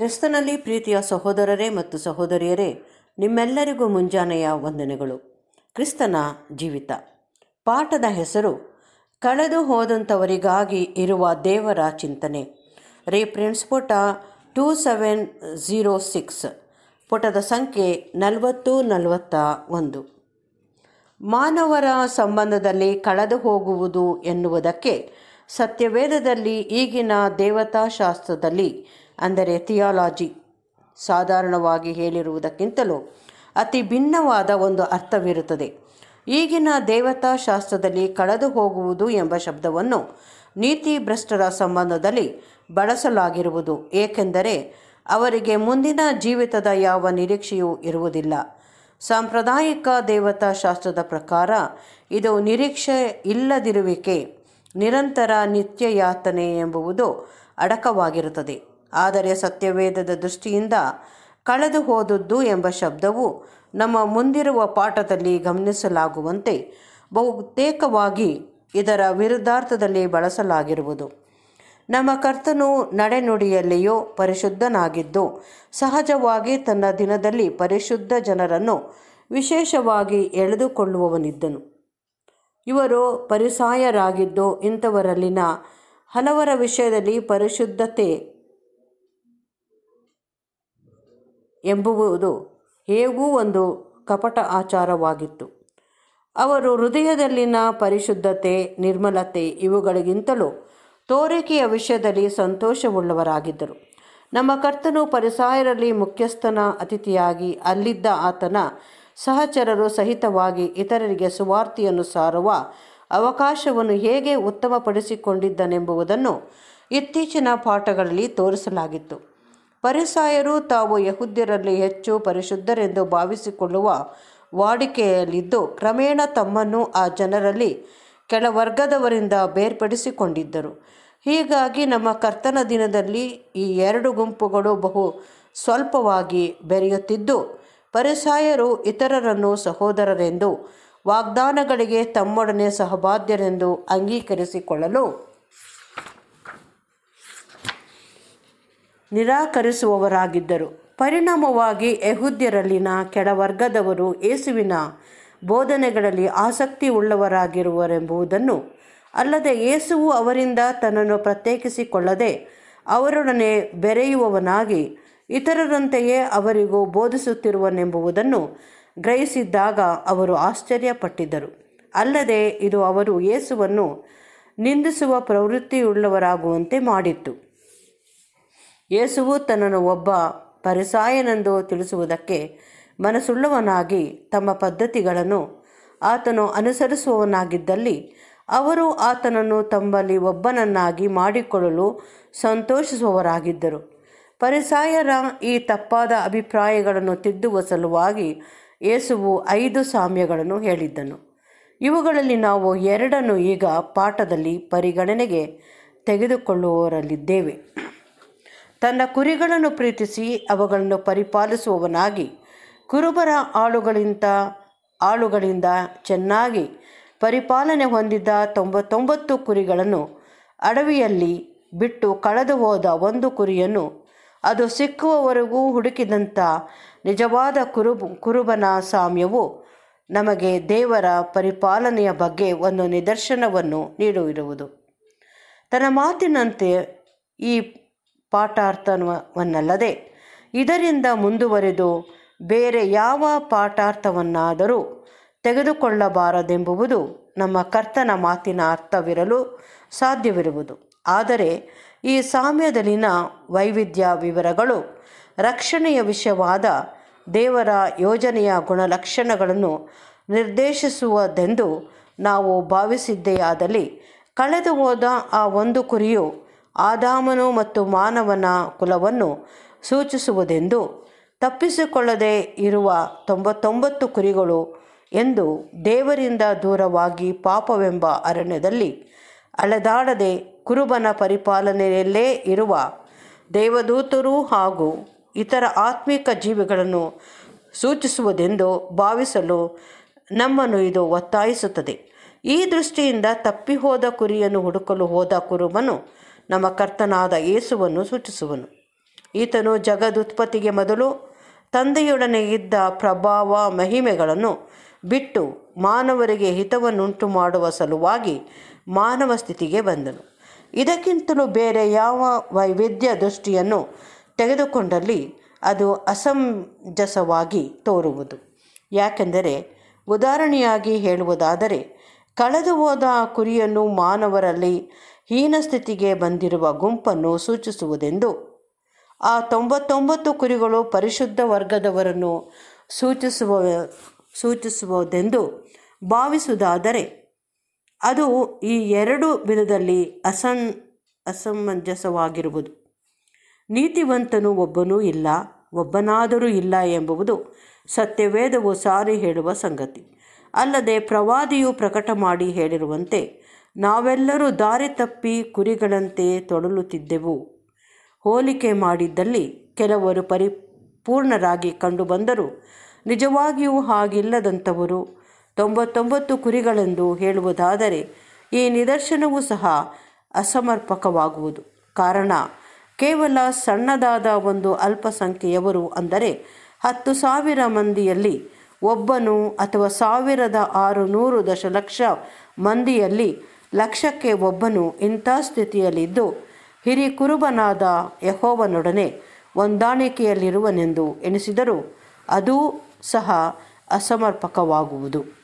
ಕ್ರಿಸ್ತನಲ್ಲಿ ಪ್ರೀತಿಯ ಸಹೋದರರೇ ಮತ್ತು ಸಹೋದರಿಯರೇ ನಿಮ್ಮೆಲ್ಲರಿಗೂ ಮುಂಜಾನೆಯ ವಂದನೆಗಳು ಕ್ರಿಸ್ತನ ಜೀವಿತ ಪಾಠದ ಹೆಸರು ಕಳೆದು ಹೋದಂಥವರಿಗಾಗಿ ಇರುವ ದೇವರ ಚಿಂತನೆ ರೇಫ್ರೆನ್ಸ್ ಪುಟ ಟೂ ಸೆವೆನ್ ಝೀರೋ ಸಿಕ್ಸ್ ಪುಟದ ಸಂಖ್ಯೆ ನಲವತ್ತು ನಲವತ್ತ ಒಂದು ಮಾನವರ ಸಂಬಂಧದಲ್ಲಿ ಕಳೆದು ಹೋಗುವುದು ಎನ್ನುವುದಕ್ಕೆ ಸತ್ಯವೇದದಲ್ಲಿ ಈಗಿನ ದೇವತಾಶಾಸ್ತ್ರದಲ್ಲಿ ಅಂದರೆ ಥಿಯಾಲಜಿ ಸಾಧಾರಣವಾಗಿ ಹೇಳಿರುವುದಕ್ಕಿಂತಲೂ ಅತಿ ಭಿನ್ನವಾದ ಒಂದು ಅರ್ಥವಿರುತ್ತದೆ ಈಗಿನ ದೇವತಾಶಾಸ್ತ್ರದಲ್ಲಿ ಕಳೆದು ಹೋಗುವುದು ಎಂಬ ಶಬ್ದವನ್ನು ನೀತಿ ಭ್ರಷ್ಟರ ಸಂಬಂಧದಲ್ಲಿ ಬಳಸಲಾಗಿರುವುದು ಏಕೆಂದರೆ ಅವರಿಗೆ ಮುಂದಿನ ಜೀವಿತದ ಯಾವ ನಿರೀಕ್ಷೆಯೂ ಇರುವುದಿಲ್ಲ ಸಾಂಪ್ರದಾಯಿಕ ದೇವತಾಶಾಸ್ತ್ರದ ಪ್ರಕಾರ ಇದು ನಿರೀಕ್ಷೆ ಇಲ್ಲದಿರುವಿಕೆ ನಿರಂತರ ನಿತ್ಯ ಯಾತನೆ ಎಂಬುವುದು ಅಡಕವಾಗಿರುತ್ತದೆ ಆದರೆ ಸತ್ಯವೇದದ ದೃಷ್ಟಿಯಿಂದ ಕಳೆದು ಹೋದದ್ದು ಎಂಬ ಶಬ್ದವು ನಮ್ಮ ಮುಂದಿರುವ ಪಾಠದಲ್ಲಿ ಗಮನಿಸಲಾಗುವಂತೆ ಬಹುತೇಕವಾಗಿ ಇದರ ವಿರುದ್ಧಾರ್ಥದಲ್ಲಿ ಬಳಸಲಾಗಿರುವುದು ನಮ್ಮ ಕರ್ತನು ನಡೆನುಡಿಯಲ್ಲಿಯೂ ಪರಿಶುದ್ಧನಾಗಿದ್ದು ಸಹಜವಾಗಿ ತನ್ನ ದಿನದಲ್ಲಿ ಪರಿಶುದ್ಧ ಜನರನ್ನು ವಿಶೇಷವಾಗಿ ಎಳೆದುಕೊಳ್ಳುವವನಿದ್ದನು ಇವರು ಪರಿಸಾಯರಾಗಿದ್ದು ಇಂಥವರಲ್ಲಿನ ಹಲವರ ವಿಷಯದಲ್ಲಿ ಪರಿಶುದ್ಧತೆ ಎಂಬುವುದು ಹೇಗೂ ಒಂದು ಕಪಟ ಆಚಾರವಾಗಿತ್ತು ಅವರು ಹೃದಯದಲ್ಲಿನ ಪರಿಶುದ್ಧತೆ ನಿರ್ಮಲತೆ ಇವುಗಳಿಗಿಂತಲೂ ತೋರಿಕೆಯ ವಿಷಯದಲ್ಲಿ ಸಂತೋಷವುಳ್ಳವರಾಗಿದ್ದರು ನಮ್ಮ ಕರ್ತನು ಪರಿಸಾಯರಲ್ಲಿ ಮುಖ್ಯಸ್ಥನ ಅತಿಥಿಯಾಗಿ ಅಲ್ಲಿದ್ದ ಆತನ ಸಹಚರರು ಸಹಿತವಾಗಿ ಇತರರಿಗೆ ಸುವಾರ್ತೆಯನ್ನು ಸಾರುವ ಅವಕಾಶವನ್ನು ಹೇಗೆ ಉತ್ತಮಪಡಿಸಿಕೊಂಡಿದ್ದನೆಂಬುದನ್ನು ಇತ್ತೀಚಿನ ಪಾಠಗಳಲ್ಲಿ ತೋರಿಸಲಾಗಿತ್ತು ಪರಿಸಾಯರು ತಾವು ಯಹುದ್ಯರಲ್ಲಿ ಹೆಚ್ಚು ಪರಿಶುದ್ಧರೆಂದು ಭಾವಿಸಿಕೊಳ್ಳುವ ವಾಡಿಕೆಯಲ್ಲಿದ್ದು ಕ್ರಮೇಣ ತಮ್ಮನ್ನು ಆ ಜನರಲ್ಲಿ ಕೆಳವರ್ಗದವರಿಂದ ಬೇರ್ಪಡಿಸಿಕೊಂಡಿದ್ದರು ಹೀಗಾಗಿ ನಮ್ಮ ಕರ್ತನ ದಿನದಲ್ಲಿ ಈ ಎರಡು ಗುಂಪುಗಳು ಬಹು ಸ್ವಲ್ಪವಾಗಿ ಬೆರೆಯುತ್ತಿದ್ದು ಪರಿಸಾಯರು ಇತರರನ್ನು ಸಹೋದರರೆಂದು ವಾಗ್ದಾನಗಳಿಗೆ ತಮ್ಮೊಡನೆ ಸಹಬಾಧ್ಯರೆಂದು ಅಂಗೀಕರಿಸಿಕೊಳ್ಳಲು ನಿರಾಕರಿಸುವವರಾಗಿದ್ದರು ಪರಿಣಾಮವಾಗಿ ಯಹುದ್ಯರಲ್ಲಿನ ಕೆಳವರ್ಗದವರು ಯೇಸುವಿನ ಬೋಧನೆಗಳಲ್ಲಿ ಆಸಕ್ತಿ ಉಳ್ಳವರಾಗಿರುವರೆಂಬುದನ್ನು ಅಲ್ಲದೆ ಯೇಸುವು ಅವರಿಂದ ತನ್ನನ್ನು ಪ್ರತ್ಯೇಕಿಸಿಕೊಳ್ಳದೆ ಅವರೊಡನೆ ಬೆರೆಯುವವನಾಗಿ ಇತರರಂತೆಯೇ ಅವರಿಗೂ ಬೋಧಿಸುತ್ತಿರುವನೆಂಬುದನ್ನು ಗ್ರಹಿಸಿದ್ದಾಗ ಅವರು ಆಶ್ಚರ್ಯಪಟ್ಟಿದ್ದರು ಅಲ್ಲದೆ ಇದು ಅವರು ಯೇಸುವನ್ನು ನಿಂದಿಸುವ ಪ್ರವೃತ್ತಿಯುಳ್ಳವರಾಗುವಂತೆ ಮಾಡಿತ್ತು ಯೇಸುವು ತನ್ನನ್ನು ಒಬ್ಬ ಪರಿಸಾಯನೆಂದು ತಿಳಿಸುವುದಕ್ಕೆ ಮನಸ್ಸುಳ್ಳವನಾಗಿ ತಮ್ಮ ಪದ್ಧತಿಗಳನ್ನು ಆತನು ಅನುಸರಿಸುವವನಾಗಿದ್ದಲ್ಲಿ ಅವರು ಆತನನ್ನು ತಮ್ಮಲ್ಲಿ ಒಬ್ಬನನ್ನಾಗಿ ಮಾಡಿಕೊಳ್ಳಲು ಸಂತೋಷಿಸುವವರಾಗಿದ್ದರು ಪರಿಸಾಯರ ಈ ತಪ್ಪಾದ ಅಭಿಪ್ರಾಯಗಳನ್ನು ತಿದ್ದುವ ಸಲುವಾಗಿ ಯೇಸುವು ಐದು ಸಾಮ್ಯಗಳನ್ನು ಹೇಳಿದ್ದನು ಇವುಗಳಲ್ಲಿ ನಾವು ಎರಡನ್ನು ಈಗ ಪಾಠದಲ್ಲಿ ಪರಿಗಣನೆಗೆ ತೆಗೆದುಕೊಳ್ಳುವವರಲ್ಲಿದ್ದೇವೆ ತನ್ನ ಕುರಿಗಳನ್ನು ಪ್ರೀತಿಸಿ ಅವುಗಳನ್ನು ಪರಿಪಾಲಿಸುವವನಾಗಿ ಕುರುಬರ ಆಳುಗಳಿಂದ ಆಳುಗಳಿಂದ ಚೆನ್ನಾಗಿ ಪರಿಪಾಲನೆ ಹೊಂದಿದ್ದ ತೊಂಬತ್ತೊಂಬತ್ತು ಕುರಿಗಳನ್ನು ಅಡವಿಯಲ್ಲಿ ಬಿಟ್ಟು ಕಳೆದು ಹೋದ ಒಂದು ಕುರಿಯನ್ನು ಅದು ಸಿಕ್ಕುವವರೆಗೂ ಹುಡುಕಿದಂಥ ನಿಜವಾದ ಕುರುಬ ಕುರುಬನ ಸಾಮ್ಯವು ನಮಗೆ ದೇವರ ಪರಿಪಾಲನೆಯ ಬಗ್ಗೆ ಒಂದು ನಿದರ್ಶನವನ್ನು ನೀಡಿರುವುದು ತನ್ನ ಮಾತಿನಂತೆ ಈ ಪಾಠಾರ್ಥವನ್ನಲ್ಲದೆ ಇದರಿಂದ ಮುಂದುವರೆದು ಬೇರೆ ಯಾವ ಪಾಠಾರ್ಥವನ್ನಾದರೂ ತೆಗೆದುಕೊಳ್ಳಬಾರದೆಂಬುದು ನಮ್ಮ ಕರ್ತನ ಮಾತಿನ ಅರ್ಥವಿರಲು ಸಾಧ್ಯವಿರುವುದು ಆದರೆ ಈ ಸಾಮ್ಯದಲ್ಲಿನ ವೈವಿಧ್ಯ ವಿವರಗಳು ರಕ್ಷಣೆಯ ವಿಷಯವಾದ ದೇವರ ಯೋಜನೆಯ ಗುಣಲಕ್ಷಣಗಳನ್ನು ನಿರ್ದೇಶಿಸುವುದೆಂದು ನಾವು ಭಾವಿಸಿದ್ದೆಯಾದಲ್ಲಿ ಕಳೆದು ಹೋದ ಆ ಒಂದು ಕುರಿಯು ಆದಾಮನು ಮತ್ತು ಮಾನವನ ಕುಲವನ್ನು ಸೂಚಿಸುವುದೆಂದು ತಪ್ಪಿಸಿಕೊಳ್ಳದೆ ಇರುವ ತೊಂಬತ್ತೊಂಬತ್ತು ಕುರಿಗಳು ಎಂದು ದೇವರಿಂದ ದೂರವಾಗಿ ಪಾಪವೆಂಬ ಅರಣ್ಯದಲ್ಲಿ ಅಲೆದಾಡದೆ ಕುರುಬನ ಪರಿಪಾಲನೆಯಲ್ಲೇ ಇರುವ ದೇವದೂತರು ಹಾಗೂ ಇತರ ಆತ್ಮಿಕ ಜೀವಿಗಳನ್ನು ಸೂಚಿಸುವುದೆಂದು ಭಾವಿಸಲು ನಮ್ಮನ್ನು ಇದು ಒತ್ತಾಯಿಸುತ್ತದೆ ಈ ದೃಷ್ಟಿಯಿಂದ ತಪ್ಪಿಹೋದ ಕುರಿಯನ್ನು ಹುಡುಕಲು ಹೋದ ಕುರುಬನು ನಮ್ಮ ಕರ್ತನಾದ ಯೇಸುವನ್ನು ಸೂಚಿಸುವನು ಈತನು ಜಗದುತ್ಪತ್ತಿಗೆ ಮೊದಲು ತಂದೆಯೊಡನೆ ಇದ್ದ ಪ್ರಭಾವ ಮಹಿಮೆಗಳನ್ನು ಬಿಟ್ಟು ಮಾನವರಿಗೆ ಹಿತವನ್ನುಂಟು ಮಾಡುವ ಸಲುವಾಗಿ ಮಾನವ ಸ್ಥಿತಿಗೆ ಬಂದನು ಇದಕ್ಕಿಂತಲೂ ಬೇರೆ ಯಾವ ವೈವಿಧ್ಯ ದೃಷ್ಟಿಯನ್ನು ತೆಗೆದುಕೊಂಡಲ್ಲಿ ಅದು ಅಸಮಂಜಸವಾಗಿ ತೋರುವುದು ಯಾಕೆಂದರೆ ಉದಾಹರಣೆಯಾಗಿ ಹೇಳುವುದಾದರೆ ಕಳೆದು ಹೋದ ಕುರಿಯನ್ನು ಮಾನವರಲ್ಲಿ ಹೀನ ಸ್ಥಿತಿಗೆ ಬಂದಿರುವ ಗುಂಪನ್ನು ಸೂಚಿಸುವುದೆಂದು ಆ ತೊಂಬತ್ತೊಂಬತ್ತು ಕುರಿಗಳು ಪರಿಶುದ್ಧ ವರ್ಗದವರನ್ನು ಸೂಚಿಸುವ ಸೂಚಿಸುವುದೆಂದು ಭಾವಿಸುವುದಾದರೆ ಅದು ಈ ಎರಡು ವಿಧದಲ್ಲಿ ಅಸನ್ ಅಸಮಂಜಸವಾಗಿರುವುದು ನೀತಿವಂತನು ಒಬ್ಬನೂ ಇಲ್ಲ ಒಬ್ಬನಾದರೂ ಇಲ್ಲ ಎಂಬುದು ಸತ್ಯವೇದವು ಸಾರಿ ಹೇಳುವ ಸಂಗತಿ ಅಲ್ಲದೆ ಪ್ರವಾದಿಯು ಪ್ರಕಟ ಮಾಡಿ ಹೇಳಿರುವಂತೆ ನಾವೆಲ್ಲರೂ ದಾರಿ ತಪ್ಪಿ ಕುರಿಗಳಂತೆ ತೊಡಲುತ್ತಿದ್ದೆವು ಹೋಲಿಕೆ ಮಾಡಿದ್ದಲ್ಲಿ ಕೆಲವರು ಪರಿಪೂರ್ಣರಾಗಿ ಕಂಡುಬಂದರೂ ನಿಜವಾಗಿಯೂ ಹಾಗಿಲ್ಲದಂಥವರು ತೊಂಬತ್ತೊಂಬತ್ತು ಕುರಿಗಳೆಂದು ಹೇಳುವುದಾದರೆ ಈ ನಿದರ್ಶನವೂ ಸಹ ಅಸಮರ್ಪಕವಾಗುವುದು ಕಾರಣ ಕೇವಲ ಸಣ್ಣದಾದ ಒಂದು ಅಲ್ಪಸಂಖ್ಯೆಯವರು ಅಂದರೆ ಹತ್ತು ಸಾವಿರ ಮಂದಿಯಲ್ಲಿ ಒಬ್ಬನು ಅಥವಾ ಸಾವಿರದ ಆರು ನೂರು ದಶಲಕ್ಷ ಮಂದಿಯಲ್ಲಿ ಲಕ್ಷಕ್ಕೆ ಒಬ್ಬನು ಇಂಥ ಸ್ಥಿತಿಯಲ್ಲಿದ್ದು ಹಿರಿ ಕುರುಬನಾದ ಯಹೋವನೊಡನೆ ಹೊಂದಾಣಿಕೆಯಲ್ಲಿರುವನೆಂದು ಎಣಿಸಿದರೂ ಅದೂ ಸಹ ಅಸಮರ್ಪಕವಾಗುವುದು